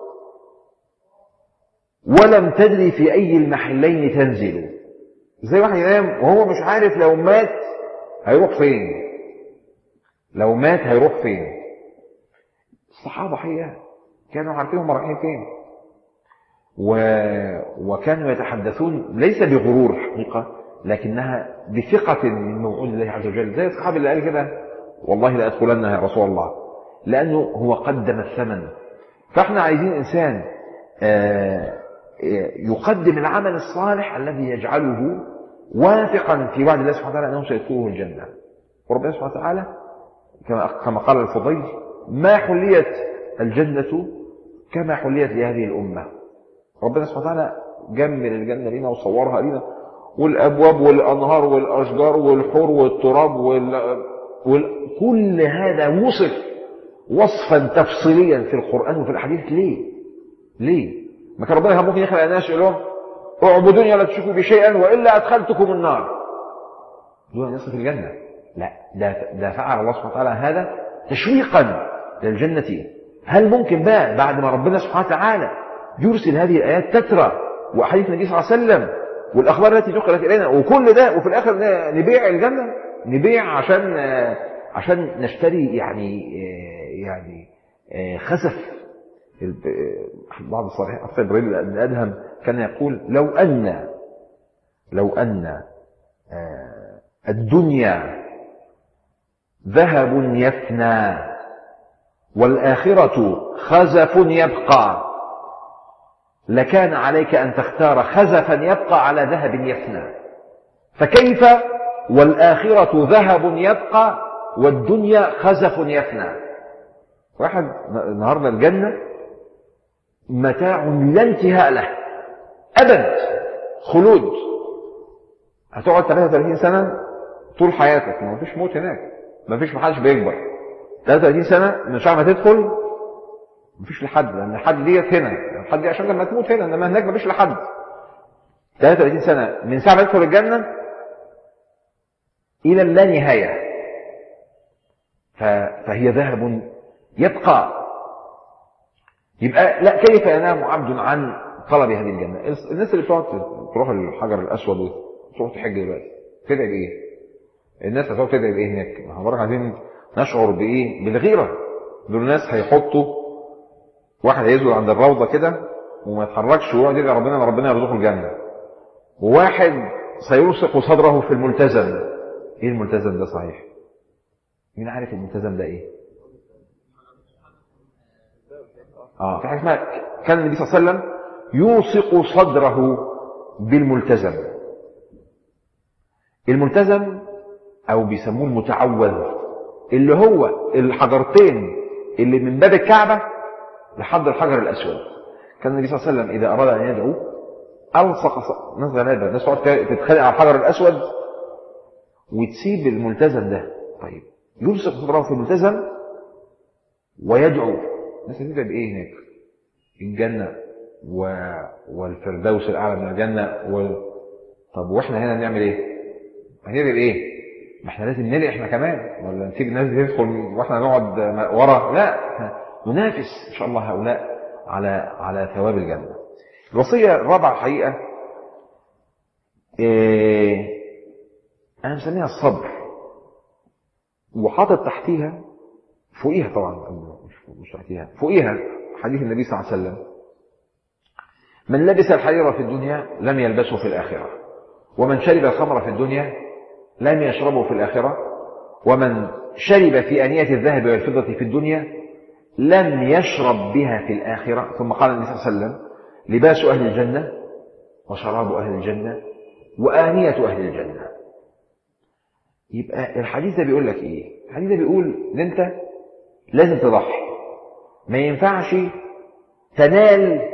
ولم تدري في أي المحلين تنزل زي واحد ينام وهو مش عارف لو مات هيروح فين لو مات هيروح فين الصحابة حقيقة كانوا عارفين هم رايحين فين و... وكانوا يتحدثون ليس بغرور حقيقة لكنها بثقة من موعود الله عز وجل زي الصحابي اللي قال كده والله لا أدخلنها يا رسول الله لأنه هو قدم الثمن فاحنا عايزين إنسان آه، يقدم العمل الصالح الذي يجعله واثقا في وعد الله سبحانه وتعالى أنه سيدخله الجنة وربنا سبحانه وتعالى كما كما قال الفضيل ما حليت الجنة كما حليت لهذه الأمة ربنا سبحانه وتعالى جمل الجنة لنا وصورها لنا والأبواب والأنهار والأشجار والحور والتراب وال... وال... كل هذا وصف وصفا تفصيليا في القرآن وفي الأحاديث ليه؟ ليه؟ ما كان ربنا ممكن يخلق الناس يقول لهم اعبدوني ولا تشركوا بي شيئا والا ادخلتكم النار. دون ان يصل الجنه. لا ده ده فعل الله سبحانه وتعالى هذا تشويقا للجنه. هل ممكن بقى بعد ما ربنا سبحانه وتعالى يرسل هذه الايات تترى واحاديث النبي صلى الله عليه وسلم والاخبار التي نقلت الينا وكل ده وفي الاخر نبيع الجنه نبيع عشان عشان نشتري يعني يعني خسف بعض الصالحين أخي إبراهيم بن أدهم كان يقول لو أن لو أن الدنيا ذهب يفنى والآخرة خزف يبقى لكان عليك أن تختار خزفا يبقى على ذهب يفنى فكيف والآخرة ذهب يبقى والدنيا خزف يفنى واحد النهارده الجنة متاع لا انتهاء له أبد خلود هتقعد 33 سنة طول حياتك ما فيش موت هناك ما فيش محدش بيكبر 33 سنة من ساعة ما تدخل ما فيش لحد لأن الحد ديت هنا الحد دي عشان لما تموت هنا إنما هناك ما فيش لحد 33 سنة من ساعة ما تدخل الجنة إلى اللا نهاية فهي ذهب يبقى يبقى لا كيف ينام عبد عن طلب هذه الجنة الناس اللي بتقعد تروح الحجر الأسود وتروح تحج دلوقتي تدعي بإيه الناس هتقعد تدعي بإيه هناك ما هو عايزين نشعر بإيه بالغيرة دول الناس هيحطوا واحد هينزل عند الروضة كده وما يتحركش ويقعد يدعي ربنا ان ربنا يرزقه الجنة وواحد سيلصق صدره في الملتزم ايه الملتزم ده صحيح مين عارف الملتزم ده ايه اه في حاجه اسمها كان النبي صلى الله عليه وسلم يوثق صدره بالملتزم الملتزم او بيسموه المتعوذ اللي هو الحجرتين اللي من باب الكعبه لحد الحجر الاسود كان النبي صلى الله عليه وسلم اذا اراد ان يدعو الصق ناس غلابه ناس تقعد تتخانق على الحجر الاسود وتسيب الملتزم ده طيب يلصق صدره في الملتزم ويدعو الناس هتدعي بايه هناك الجنه و... والفردوس الاعلى من الجنه و... طب واحنا هنا نعمل ايه هندعي بايه ما احنا لازم نلي احنا كمان ولا نسيب الناس دي تدخل واحنا نقعد ورا لا ننافس ان شاء الله هؤلاء على على ثواب الجنه الوصيه الرابعه الحقيقه إيه انا مسميها الصبر وحاطط تحتيها فوقيها طبعا مش تحتيها فوقيها حديث النبي صلى الله عليه وسلم من لبس الحرير في الدنيا لم يلبسه في الآخرة ومن شرب الخمر في الدنيا لم يشربه في الآخرة ومن شرب في أنية الذهب والفضة في الدنيا لم يشرب بها في الآخرة ثم قال النبي صلى الله عليه وسلم لباس أهل الجنة وشراب أهل الجنة وآنية أهل الجنة يبقى الحديث ده بيقول لك إيه الحديث ده بيقول إن أنت لازم تضحي ما ينفعش تنال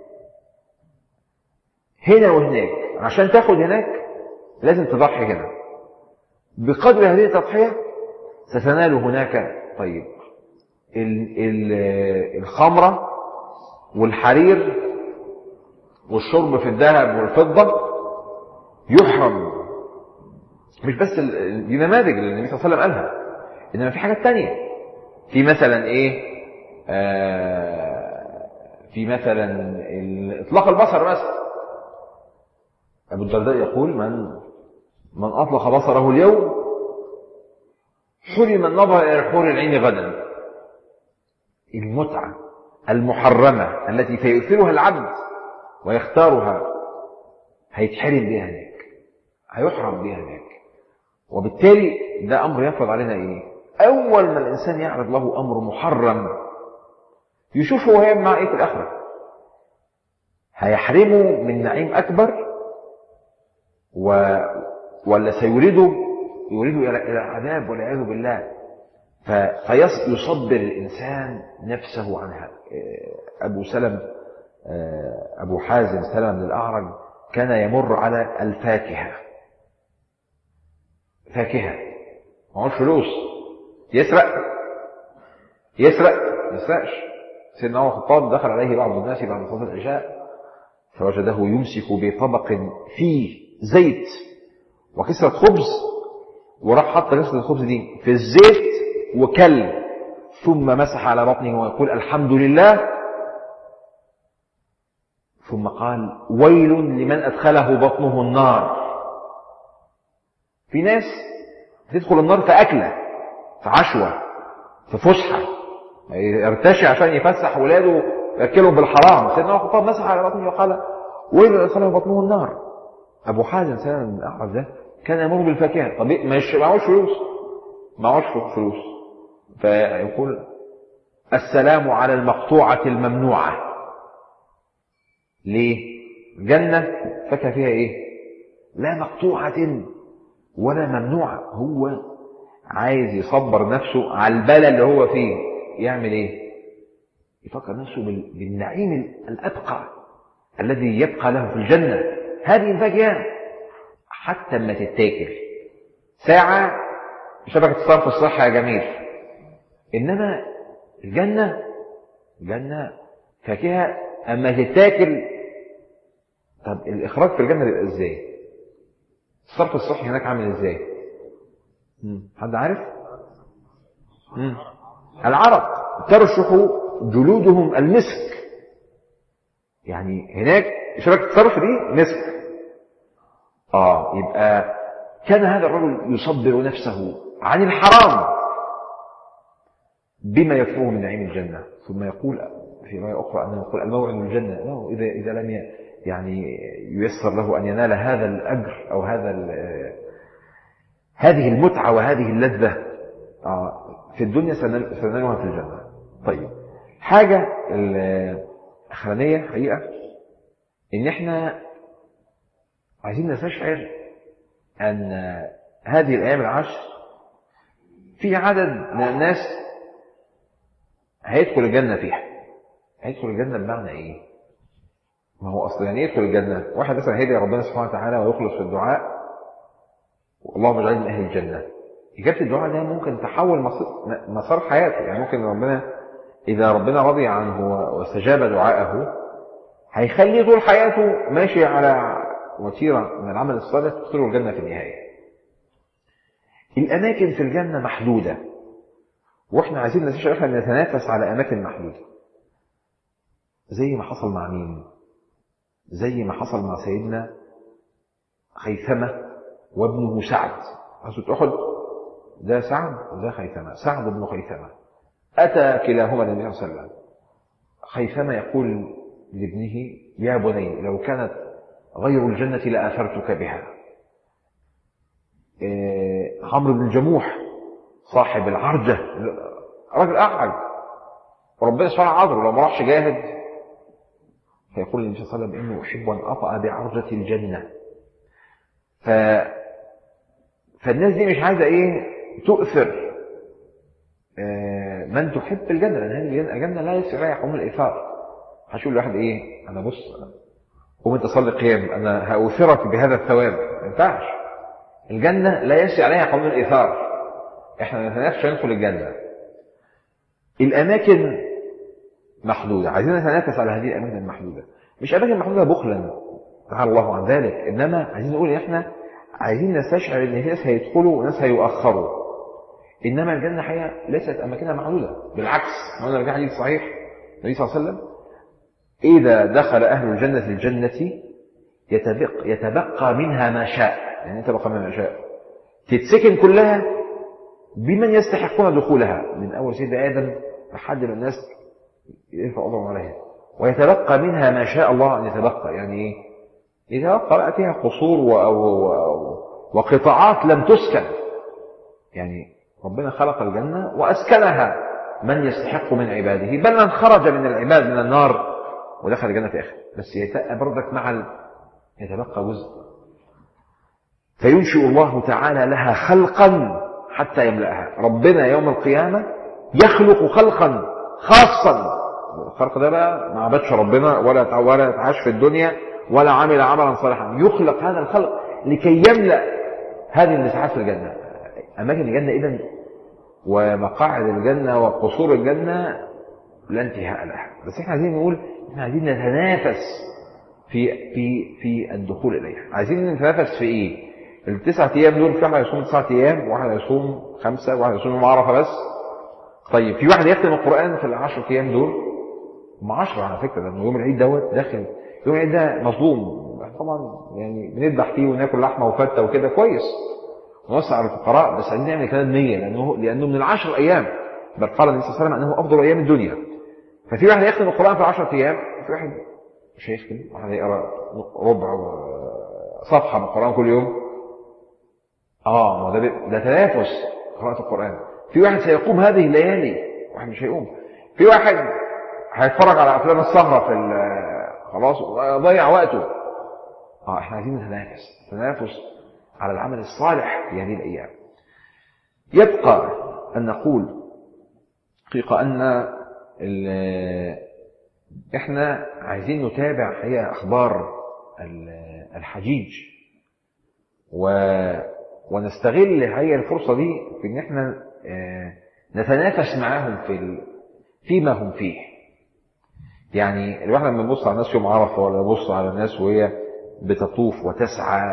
هنا وهناك عشان تاخد هناك لازم تضحي هنا بقدر هذه التضحية ستنال هناك طيب ال ال الخمرة والحرير والشرب في الذهب والفضة يحرم مش بس دي نماذج اللي النبي صلى الله عليه وسلم قالها انما في حاجات تانية في مثلا ايه آه في مثلا اطلاق البصر مثلا ابو الدرداء يقول من من اطلق بصره اليوم حرم النظر الى حور العين غدا المتعه المحرمه التي سيؤثرها العبد ويختارها هيتحرم بها هناك هيحرم بها هناك وبالتالي ده امر يفرض علينا ايه اول ما الانسان يعرض له امر محرم يشوفه وهي مع ايه في الاخره هيحرمه من نعيم اكبر و... ولا سيورده يورده الى العذاب والعياذ بالله ف... فيصبر الانسان نفسه عنها ابو سلم ابو حازم سلم بن الاعرج كان يمر على الفاكهه فاكهه معهوش فلوس يسرق يسرق ما يسرقش سيدنا عمر الخطاب دخل عليه بعض الناس بعد صلاه العشاء فوجده يمسك بطبق فيه زيت وكسرة خبز وراح حط كسرة الخبز دي في الزيت وكل ثم مسح على بطنه ويقول الحمد لله ثم قال ويل لمن أدخله بطنه النار في ناس تدخل النار في أكلة في عشوة في فسحة يرتشي عشان يفسح ولاده يأكلهم بالحرام سيدنا عمر الخطاب مسح على بطنه وقال ويل لمن أدخله بطنه النار أبو حازم سلام بن الأعرج ده كان يمر بالفاكهة طب مش معهوش فلوس معهوش فلوس فيقول السلام على المقطوعة الممنوعة ليه؟ جنة فاكهة فيها ايه؟ لا مقطوعة ولا ممنوعة هو عايز يصبر نفسه على البلاء اللي هو فيه يعمل ايه؟ يفكر نفسه بالنعيم الأبقى الذي يبقى له في الجنة هذه الفاكهة حتى ما تتاكل ساعة شبكة الصرف الصحة يا جميل إنما الجنة الجنة فاكهة أما تتاكل طب الإخراج في الجنة بيبقى إزاي؟ الصرف الصحي هناك عامل إزاي؟ حد عارف؟ مم. العرق ترشح جلودهم المسك يعني هناك شبكة الصرف دي مسك آه يبقى كان هذا الرجل يصبر نفسه عن الحرام بما يكفوه من نعيم الجنة ثم يقول في رواية أخرى أنه يقول الموعد من الجنة لا إذا إذا لم يعني ييسر له أن ينال هذا الأجر أو هذا هذه المتعة وهذه اللذة في الدنيا سننالها في الجنة طيب حاجة الأخرانية حقيقة إن إحنا عايزين نستشعر أن هذه الأيام العشر في عدد من الناس هيدخل الجنة فيها هيدخل الجنة بمعنى إيه؟ ما هو أصلا يعني يدخل الجنة واحد مثلا هيدعي ربنا سبحانه وتعالى ويخلص في الدعاء اللهم اجعلني من أهل الجنة إجابة الدعاء ده ممكن تحول مسار حياته يعني ممكن ربنا إذا ربنا رضي عنه واستجاب دعاءه هيخلي طول حياته ماشي على وتيرة من العمل الصالح تدخله الجنة في النهاية الأماكن في الجنة محدودة وإحنا عايزين نستشعر إحنا نتنافس على أماكن محدودة زي ما حصل مع مين زي ما حصل مع سيدنا خيثمة وابنه سعد غزوة أحد ده سعد وده خيثمة سعد بن خيثمة أتى كلاهما النبي صلى الله عليه وسلم خيثمة يقول لابنه يا بني لو كانت غير الجنة لآثرتك بها إيه عمرو بن الجموح صاحب العرجة راجل أعرج وربنا سبحانه عذره لو ما راحش جاهد فيقول النبي صلى الله عليه وسلم إنه أحب أن أطأ بعرجة الجنة ف... فالناس دي مش عايزة إيه تؤثر آه من تحب الجنة لأن هذه الجنة لا يسعى يحكم الإيثار هشوف الواحد إيه أنا بص قوم أنت صلي قيام أنا هأوثرك بهذا الثواب ما ينفعش الجنة لا يسعى عليها قانون الإيثار إحنا نتنافس ندخل الجنة الأماكن محدودة عايزين نتنافس على هذه الأماكن المحدودة مش أماكن محدودة بخلا تعالى الله عن ذلك إنما عايزين نقول إن إحنا عايزين نستشعر إن في ناس هيدخلوا وناس هيؤخروا إنما الجنة حقيقة ليست أماكنها محدودة بالعكس ما أنا رجع حديث صحيح النبي صلى الله عليه وسلم إذا دخل أهل الجنة الجنة يتبقى, يتبقى منها ما شاء يعني يتبقى منها ما شاء تتسكن كلها بمن يستحقون دخولها من أول سيدنا آدم لحد ما الناس يرفع أمرهم عليها ويتبقى منها ما شاء الله أن يتبقى يعني إيه؟ يتبقى بقى فيها قصور و... و... و... وقطاعات لم تسكن يعني ربنا خلق الجنة وأسكنها من يستحق من عباده بل من خرج من العباد من النار ودخل الجنة في آخر بس يتبقى بردك مع ال... يتبقى جزء فينشئ الله تعالى لها خلقا حتى يملأها ربنا يوم القيامة يخلق خلقا خاصا الخلق ده بقى ما عبدش ربنا ولا ولا اتعاش في الدنيا ولا عمل عملا صالحا يخلق هذا الخلق لكي يملأ هذه المساحات في الجنة أماكن الجنة إذا ومقاعد الجنة وقصور الجنة لا انتهاء لها بس احنا عايزين نقول احنا عايزين نتنافس في في في الدخول إليها عايزين نتنافس في ايه التسعة ايام دول في واحد يصوم تسعة ايام وواحد يصوم خمسة وواحد يصوم يوم عرفة بس طيب في واحد يختم القرآن في العشر ايام دول هم عشرة على فكرة لأن يوم العيد دوت داخل يوم العيد ده مظلوم طبعا يعني بنذبح فيه وناكل لحمة وفتة وكده كويس ونوسع على الفقراء بس عايزين نعمل كلام نية لأنه لأنه من العشر أيام بل قال النبي صلى الله عليه وسلم أنه أفضل أيام الدنيا ففي واحد يختم القرآن في العشر أيام في واحد مش هيختم واحد يقرأ ربع صفحة من القرآن كل يوم اه ما ده ده تنافس قراءة القرآن في واحد سيقوم هذه الليالي واحد مش هيقوم في واحد هيتفرج على افلام السهرة في خلاص ضيع وقته اه احنا عايزين نتنافس تنافس على العمل الصالح في هذه الايام يبقى ان نقول حقيقة ان احنا عايزين نتابع هي اخبار الحجيج و ونستغل هي الفرصة دي في ان احنا نتنافس معاهم في فيما هم فيه يعني الواحد لما يبص على الناس يوم عرفة ولا يبص على الناس وهي بتطوف وتسعى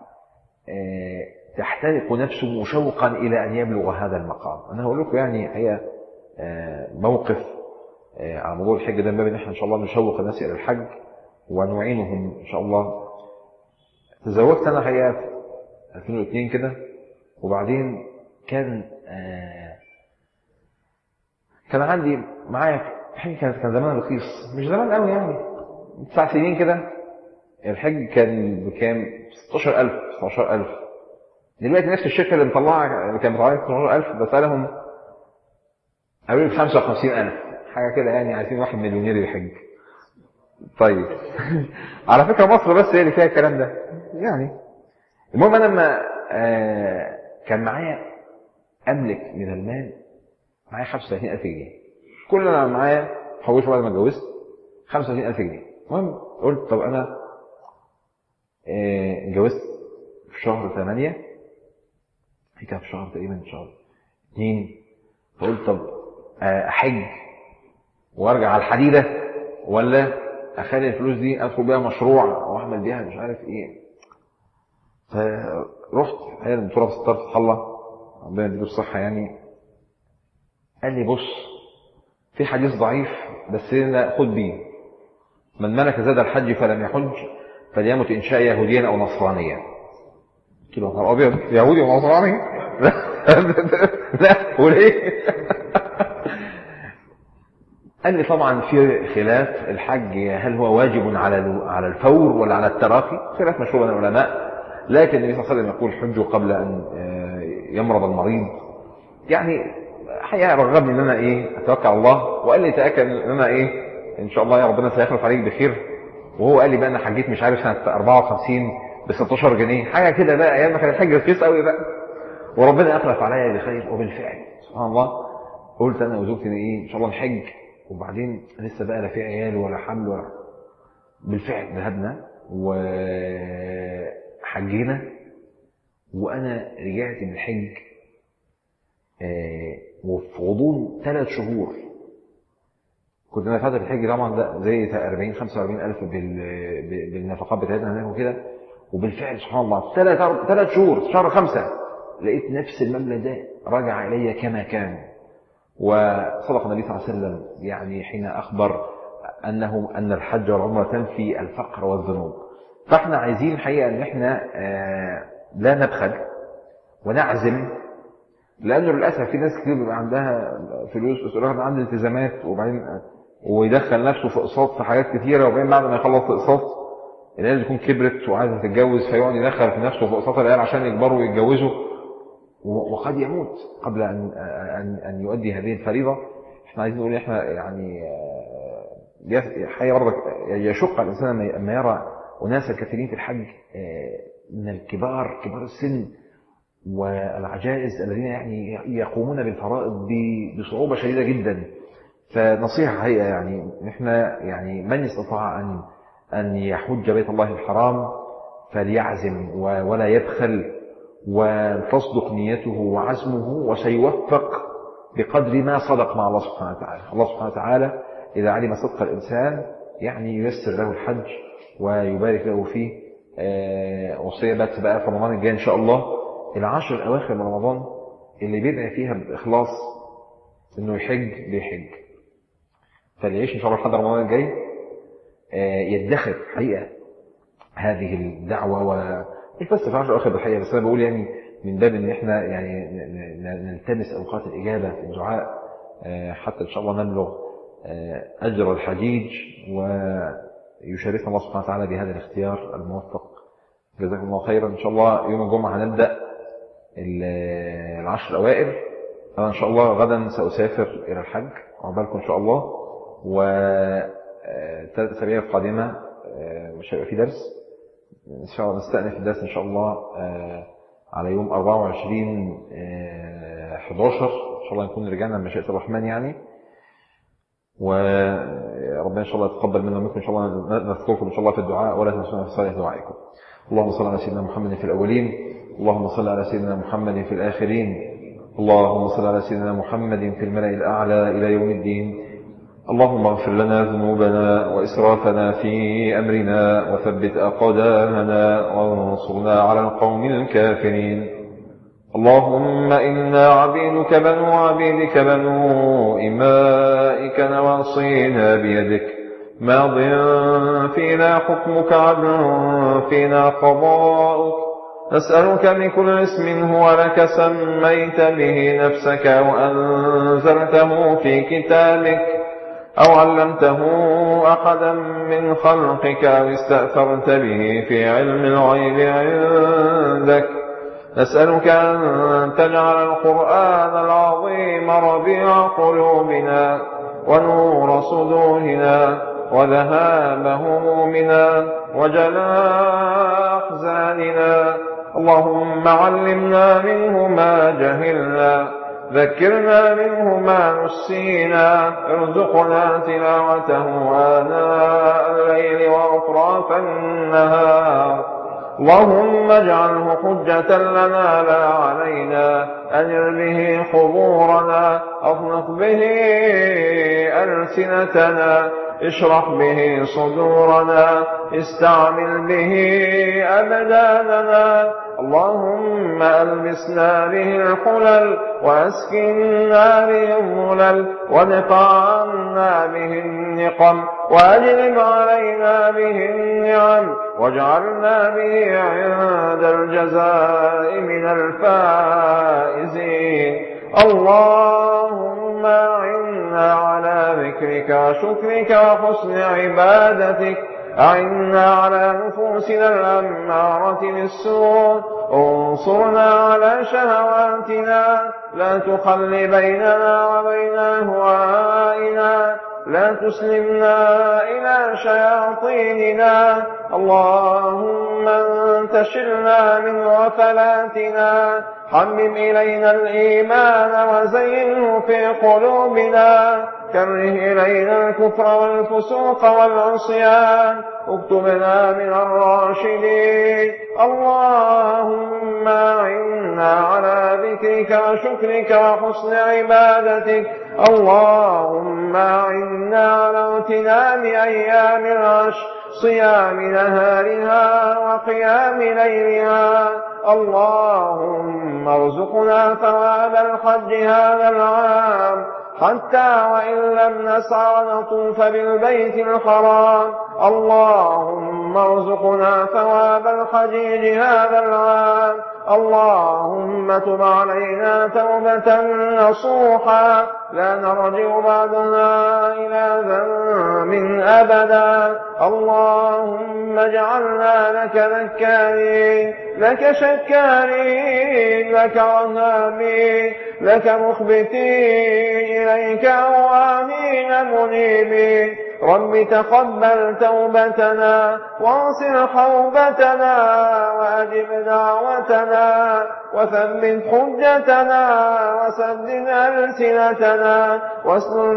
تحترق نفسه شوقا إلى أن يبلغ هذا المقام أنا هقول لكم يعني هي موقف على موضوع الحج ده باب ان احنا ان شاء الله نشوق الناس الى الحج ونعينهم ان شاء الله تزوجت انا حقيقه في 2002 كده وبعدين كان آه كان عندي معايا الحج كان كان زمان رخيص مش زمان قوي يعني تسع سنين كده الحج كان بكام 16000 16000 دلوقتي نفس الشركه اللي مطلعه اللي كانت مطلعه 16000 بسالهم قالوا لي 55000 حاجه كده يعني عايزين واحد مليونير يحج طيب على فكره مصر بس هي اللي فيها الكلام ده يعني المهم انا لما آه كان معايا املك من المال معايا 35000 جنيه كل اللي انا معايا حوشه بعد ما اتجوزت 35000 جنيه المهم قلت طب انا اتجوزت آه في شهر 8 هي كانت في شهر تقريبا شهر 2 فقلت طب آه احج وارجع على الحديده ولا اخلي الفلوس دي ادخل بيها مشروع واعمل بيها مش عارف ايه فرحت هي الدكتوره في ستاره فتح الله ربنا يديله الصحة يعني قال لي بص في حديث ضعيف بس خد بيه من ملك زاد الحج فلم يحج فليمت إن شاء يهوديا أو نصرانيا قلت له نهار أبيض يهودي ونصراني لا لا وليه قال لي طبعا في خلاف الحج هل هو واجب على على الفور ولا على التراخي خلاف مشهور بين العلماء لكن النبي صلى الله عليه وسلم يقول حجوا قبل أن يمرض المريض يعني حقيقة رغبني ان انا ايه اتوكل على الله وقال لي تاكد ان انا ايه ان شاء الله يا ربنا سيخلف عليك بخير وهو قال لي بقى انا حجيت مش عارف سنه 54 ب 16 جنيه حاجه كده بقى ايام ما كان الحج رخيص قوي بقى وربنا اخلف عليا بخير وبالفعل سبحان الله قلت انا وزوجتي ايه ان شاء الله نحج وبعدين لسه بقى لا في عيال ولا حمل ولا بالفعل ذهبنا وحجينا وانا رجعت من الحج آه وفي غضون ثلاث شهور كنت انا فاتح الحج طبعا ده زي 40 45 الف بالنفقات بتاعتنا هناك وكده وبالفعل سبحان الله ثلاث ثلاث شهور شهر خمسة لقيت نفس المبلغ ده رجع الي كما كان وصدق النبي صلى الله عليه وسلم يعني حين اخبر انه ان الحج والعمره تنفي الفقر والذنوب فاحنا عايزين الحقيقه ان احنا لا نبخل ونعزم لانه للاسف في ناس كتير بيبقى عندها فلوس بس يقول عندي التزامات وبعدين ويدخل نفسه في اقساط في حاجات كتيره وبعدين بعد ما يخلص اقساط العيال تكون كبرت وعايزه تتجوز فيقعد يدخل في نفسه في اقساط العيال عشان يكبروا ويتجوزوا وقد يموت قبل ان ان ان يؤدي هذه الفريضه احنا عايزين نقول احنا يعني حقيقه برضك يشق على الانسان لما يرى اناسا كثيرين في الحج من الكبار كبار السن والعجائز الذين يعني يقومون بالفرائض بصعوبة شديدة جدا فنصيحة حقيقة يعني احنا يعني من استطاع أن أن يحج بيت الله الحرام فليعزم ولا يبخل وتصدق نيته وعزمه وسيوفق بقدر ما صدق مع الله سبحانه وتعالى الله سبحانه وتعالى إذا علم صدق الإنسان يعني ييسر له الحج ويبارك له فيه وصية بقى تبقى في رمضان الجاي إن شاء الله العشر الأواخر من رمضان اللي بيدعي فيها بإخلاص إنه يحج بيحج فاللي يعيش إن شاء الله لحد رمضان الجاي يدخر حقيقة هذه الدعوة و مش بس في العشر الأواخر بالحقيقة بس أنا بقول يعني من باب إن إحنا يعني نلتمس أوقات الإجابة في الدعاء حتى إن شاء الله نبلغ أجر الحجيج ويشرفنا الله سبحانه وتعالى بهذا الاختيار الموفق جزاكم الله خيرا إن شاء الله يوم الجمعة هنبدأ العشر الأوائل أنا إن شاء الله غدا سأسافر إلى الحج عقبالكم إن شاء الله وثلاث أسابيع القادمة مش هيبقى في درس إن شاء الله نستأنف الدرس إن شاء الله على يوم 24 11 إن شاء الله نكون رجعنا بمشيئة الرحمن يعني وربنا إن شاء الله يتقبل منا ومنكم إن شاء الله نذكركم إن شاء الله في الدعاء ولا تنسونا في صالح دعائكم اللهم صل على سيدنا محمد في الأولين اللهم صل على سيدنا محمد في الآخرين اللهم صل على سيدنا محمد في الملأ الأعلى إلى يوم الدين اللهم اغفر لنا ذنوبنا وإسرافنا في أمرنا وثبت أقدامنا وانصرنا على القوم الكافرين اللهم إنا عبيدك بنو عبيدك بنو إمائك نواصينا بيدك ماض فينا حكمك عدل فينا قضاؤك نسألك بكل اسم هو لك سميت به نفسك أو أنزلته في كتابك أو علمته أحدا من خلقك أو استأثرت به في علم الغيب عندك نسألك أن تجعل القرآن العظيم ربيع قلوبنا ونور صدورنا وذهاب همومنا وجلاء أحزاننا اللهم علمنا منه ما جهلنا ذكرنا منه ما نسينا ارزقنا تلاوته آناء الليل وأطراف النهار اللهم اجعله حجة لنا لا علينا أنر به حضورنا أطلق به ألسنتنا اشرح به صدورنا استعمل به أبداننا اللهم ألبسنا به الحلل وأسكنا به الظلل وادفع عنا به النقم وأجلب علينا به النعم واجعلنا به عند الجزاء من الفائزين اللهم أعنا على ذكرك وشكرك وحسن عبادتك أعنا على نفوسنا الأمارة بالسوء انصرنا على شهواتنا لا تخل بيننا وبين أهوائنا لا تسلمنا إلى شياطيننا اللهم انتشلنا من غفلاتنا حمم إلينا الإيمان وزينه في قلوبنا كره إلينا الكفر والفسوق والعصيان اكتبنا من الراشدين اللهم أعنا على ذكرك وشكرك وحسن عبادتك اللهم أعنا على اغتنام أيام العشر صيام نهارها وقيام ليلها اللهم ارزقنا ثواب الحج هذا العام حتى وإن لم نسعى نطوف بالبيت الحرام اللهم ارزقنا ثواب الحجيج هذا العام اللهم تب علينا توبة نصوحا لا نرجع بعدها إلى ذنب أبدا اللهم اجعلنا لك ذكارين لك شكارين لك رهابين لك مخبتين إليك أواهين منيبين رب تقبل توبتنا واصل حوبتنا وأجب دعوتنا وثبت حجتنا وسدد ألسنتنا واسلل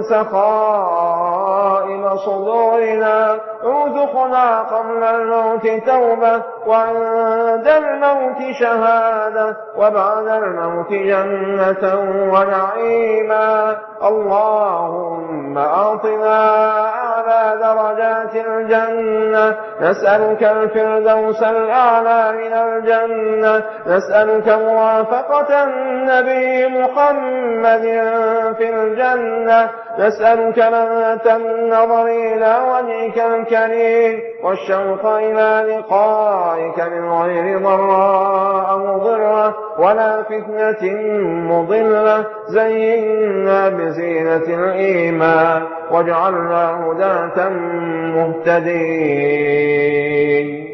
سخائم صدورنا ارزقنا قبل الموت توبة وعند الموت شهادة وبعد الموت جنة ونعيما اللهم أعطنا أعلى درجات الجنة نسألك الفردوس الأعلى من الجنة نسألك موافقة النبي محمد في الجنة نسألك لذة النظر إلى وجهك الكريم والشوق إلى لقائك من غير ضراء مضرة ولا فتنة مضلة زينا بزينة الإيمان واجعلنا هداة مهتدين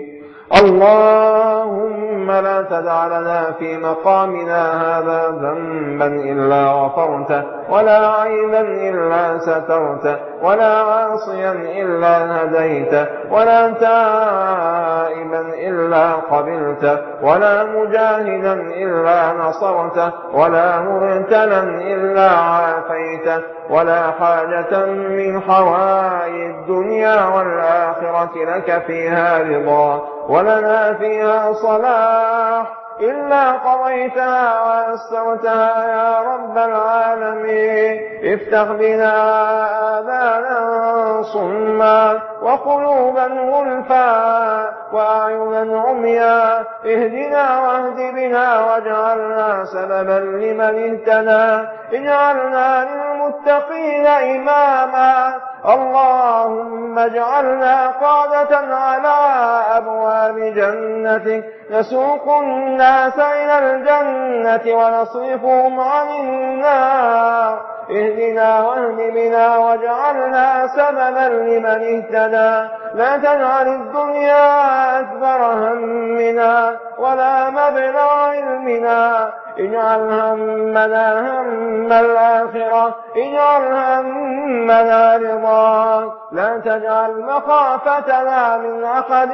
اللهم لا تدع لنا في مقامنا هذا ذنبا إلا غفرته ولا عيبا إلا سترته ولا عاصيا إلا هديته ولا تائبا إلا قبلته ولا مجاهدا إلا نصرته ولا مرتلا إلا عافيته ولا حاجة من حوائج الدنيا والآخرة لك فيها رضا ولنا فيها صلاح إلا قضيتها وأسرتها يا رب العالمين افتح بنا آذانا صما وقلوبا غلفا وأعينا عميا اهدنا واهد بنا واجعلنا سببا لمن اهتدى اجعلنا للمتقين إماما اللهم اجعلنا قادة على أبواب جنتك نسوق الناس إلى الجنة ونصرفهم عن النار اهدنا واهد بنا واجعلنا سببا لمن اهتدى لا تجعل الدنيا أكبر همنا ولا مبلغ علمنا اجعل همنا هم الآخرة اجعل همنا رضاك لا تجعل مخافتنا من أحد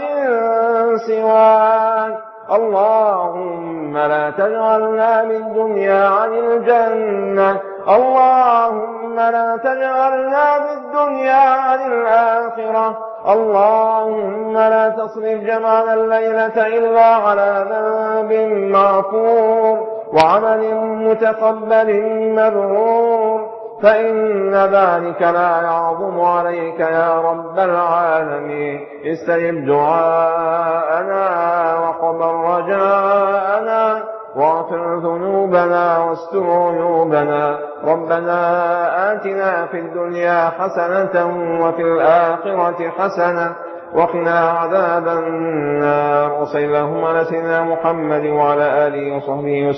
سواك اللهم لا تجعلنا من دنيا عن الجنة اللهم لا تجعلنا بالدنيا عن الآخرة اللهم لا تصرف جمعنا الليلة إلا على ذنب مغفور وعمل متقبل مبرور فإن ذلك لا يعظم عليك يا رب العالمين استجب دعاءنا وقبل رجاءنا ذنوبنا واستر عيوبنا ربنا آتنا في الدنيا حسنة وفي الآخرة حسنة وقنا عذاب النار وصلى اللهم على سيدنا محمد وعلى آله وصحبه وسلم